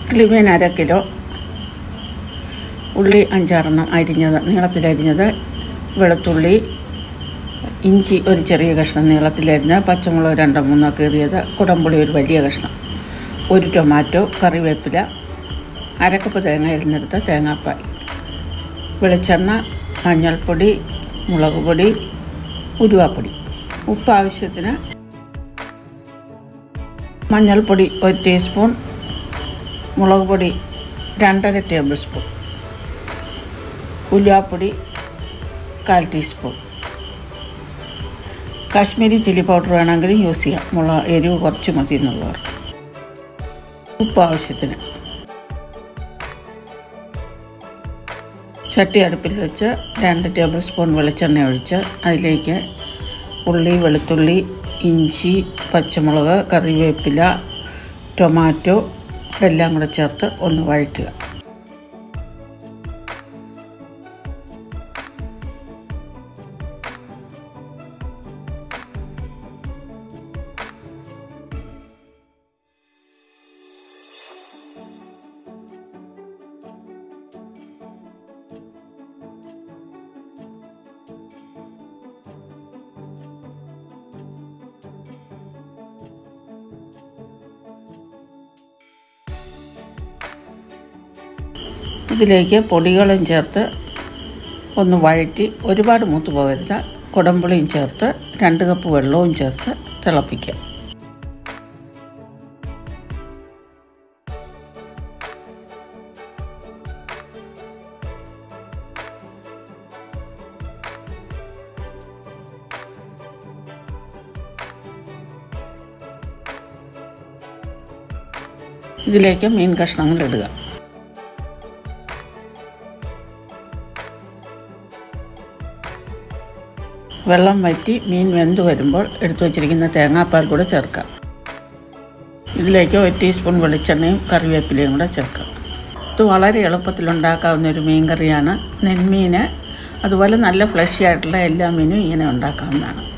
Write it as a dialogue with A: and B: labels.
A: കിളിമീൻ അര കിലോ ഉള്ളി അഞ്ചാറെണ്ണം അരിഞ്ഞത് നീളത്തിലരിഞ്ഞത് വെളുത്തുള്ളി ഇഞ്ചി ഒരു ചെറിയ കഷ്ണം നീളത്തിലരിഞ്ഞ് പച്ചമുളക് രണ്ടോ മൂന്നോ കീറിയത് കുടംപുളി ഒരു വലിയ കഷ്ണം ഒരു ടൊമാറ്റോ കറിവേപ്പില അരക്കപ്പ് തേങ്ങ അരിഞ്ഞെടുത്ത തേങ്ങാപ്പാൽ വെളിച്ചെണ്ണ മഞ്ഞൾപ്പൊടി മുളക് പൊടി ഉരുവാപ്പൊടി ഉപ്പ് ആവശ്യത്തിന് മഞ്ഞൾപ്പൊടി ഒരു ടീസ്പൂൺ മുളക് പൊടി രണ്ടര ടേബിൾ സ്പൂൺ ഉലുവാപ്പൊടി കാൽ ടീസ്പൂൺ കാശ്മീരി ചില്ലി പൗഡർ വേണമെങ്കിലും യൂസ് ചെയ്യാം മുളക് എരിവ് കുറച്ച് മതി എന്നുള്ളവർ ഉപ്പ് ആവശ്യത്തിന് ചട്ടി അടുപ്പിൽ വെച്ച് രണ്ട് ടേബിൾ സ്പൂൺ വെളിച്ചെണ്ണ ഒഴിച്ച് അതിലേക്ക് ഉള്ളി വെളുത്തുള്ളി ഇഞ്ചി പച്ചമുളക് കറിവേപ്പില ടൊമാറ്റോ എല്ലാം കൂടെ ചേർത്ത് ഒന്ന് വഴറ്റുക ഇതിലേക്ക് പൊടികളും ചേർത്ത് ഒന്ന് വഴറ്റി ഒരുപാട് മൂത്ത് പോകരുത് കുടമ്പുളിയും ചേർത്ത് രണ്ട് കപ്പ് വെള്ളവും ചേർത്ത് തിളപ്പിക്കുക ഇതിലേക്ക് മീൻ കഷ്ണങ്ങൾ ഇടുക വെള്ളം വറ്റി മീൻ വെന്ത് വരുമ്പോൾ എടുത്തു വച്ചിരിക്കുന്ന തേങ്ങാപ്പാൽ കൂടെ ചേർക്കാം ഇതിലേക്ക് ഒരു ടീസ്പൂൺ വെളിച്ചെണ്ണയും കറിവേപ്പിലയും കൂടെ ചേർക്കാം ഇത് വളരെ എളുപ്പത്തിൽ ഉണ്ടാക്കാവുന്ന ഒരു മീൻ കറിയാണ് നെന്മീൻ അതുപോലെ നല്ല ഫ്ലഷി ആയിട്ടുള്ള എല്ലാ മീനും ഇങ്ങനെ ഉണ്ടാക്കാവുന്നതാണ്